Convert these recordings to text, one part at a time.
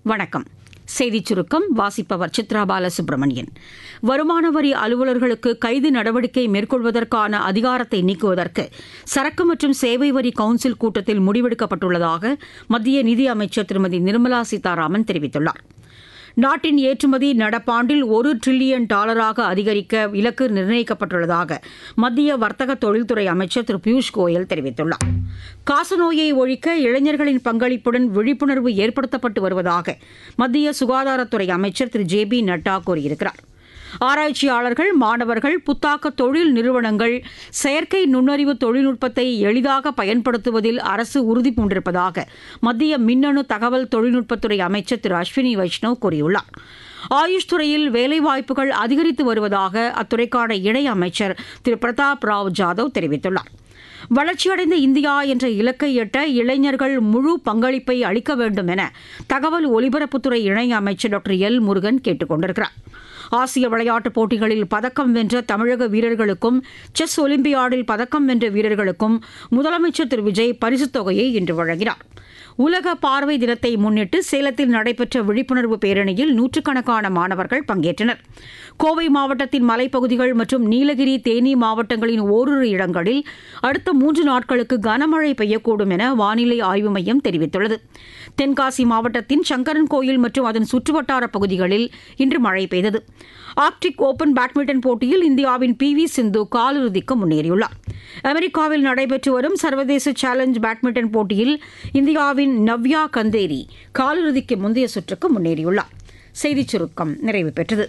வணக்கம் செய்திச் சுருக்கம் வாசிப்பவர் சித்ரா பாலசுப்ரமணியன் வருமான வரி அலுவலர்களுக்கு கைது நடவடிக்கை மேற்கொள்வதற்கான அதிகாரத்தை நீக்குவதற்கு சரக்கு மற்றும் சேவை வரி கவுன்சில் கூட்டத்தில் முடிவெடுக்கப்பட்டுள்ளதாக மத்திய நிதி அமைச்சர் திருமதி நிர்மலா சீதாராமன் தெரிவித்துள்ளார் நாட்டின் ஏற்றுமதி நடப்பாண்டில் ஒரு டிரில்லியன் டாலராக அதிகரிக்க இலக்கு நிர்ணயிக்கப்பட்டுள்ளதாக மத்திய வர்த்தக தொழில்துறை அமைச்சர் திரு பியூஷ் கோயல் தெரிவித்துள்ளார் காசநோயை ஒழிக்க இளைஞர்களின் பங்களிப்புடன் விழிப்புணர்வு ஏற்படுத்தப்பட்டு வருவதாக மத்திய சுகாதாரத்துறை அமைச்சர் திரு ஜே பி நட்டா கூறியிருக்கிறார் ஆராய்ச்சியாளர்கள் மாணவர்கள் புத்தாக்க தொழில் நிறுவனங்கள் செயற்கை நுண்ணறிவு தொழில்நுட்பத்தை எளிதாக பயன்படுத்துவதில் அரசு உறுதி பூண்டிருப்பதாக மத்திய மின்னணு தகவல் தொழில்நுட்பத்துறை அமைச்சர் திரு அஸ்வினி வைஷ்ணவ் கூறியுள்ளார் ஆயுஷ் துறையில் வேலைவாய்ப்புகள் அதிகரித்து வருவதாக அத்துறைக்கான இணை அமைச்சர் திரு பிரதாப் ராவ் ஜாதவ் தெரிவித்துள்ளார் வளர்ச்சியடைந்த இந்தியா என்ற இலக்கை எட்ட இளைஞர்கள் முழு பங்களிப்பை அளிக்க வேண்டும் என தகவல் ஒலிபரப்புத்துறை இணை அமைச்சர் டாக்டர் எல் முருகன் கேட்டுக் கொண்டிருக்கிறார் ஆசிய விளையாட்டுப் போட்டிகளில் பதக்கம் வென்ற தமிழக வீரர்களுக்கும் செஸ் ஒலிம்பியாடில் பதக்கம் வென்ற வீரர்களுக்கும் முதலமைச்சர் திரு விஜய் பரிசுத் தொகையை இன்று வழங்கினார் உலக பார்வை தினத்தை முன்னிட்டு சேலத்தில் நடைபெற்ற விழிப்புணர்வு பேரணியில் நூற்றுக்கணக்கான மாணவர்கள் பங்கேற்றனர் கோவை மாவட்டத்தின் மலைப்பகுதிகள் மற்றும் நீலகிரி தேனி மாவட்டங்களின் ஓரிரு இடங்களில் அடுத்த மூன்று நாட்களுக்கு கனமழை பெய்யக்கூடும் என வானிலை ஆய்வு மையம் தெரிவித்துள்ளது தென்காசி மாவட்டத்தின் சங்கரன் கோயில் மற்றும் அதன் சுற்றுவட்டார பகுதிகளில் இன்று மழை பெய்தது ஆர்க்டிக் ஓபன் பேட்மிண்டன் போட்டியில் இந்தியாவின் பி வி சிந்து காலிறுதிக்கு முன்னேறியுள்ளார் அமெரிக்காவில் நடைபெற்று வரும் சர்வதேச சேலஞ்ச் பேட்மிண்டன் போட்டியில் இந்தியாவின் நவ்யா கந்தேரி காலிறுதிக்கு முந்தைய சுற்றுக்கு முன்னேறியுள்ளார் செய்திச் சுருக்கம் நிறைவு பெற்றது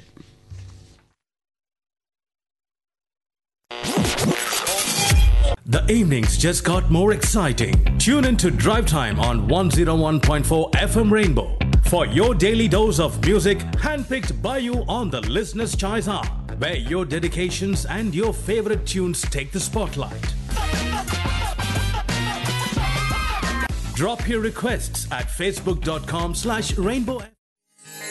The evenings just got more exciting. Tune in to Drive Time on 101.4 FM Rainbow for your daily dose of music handpicked by you on the Listener's Choice Hour, where your dedications and your favorite tunes take the spotlight. Drop your requests at facebook.com slash rainbow.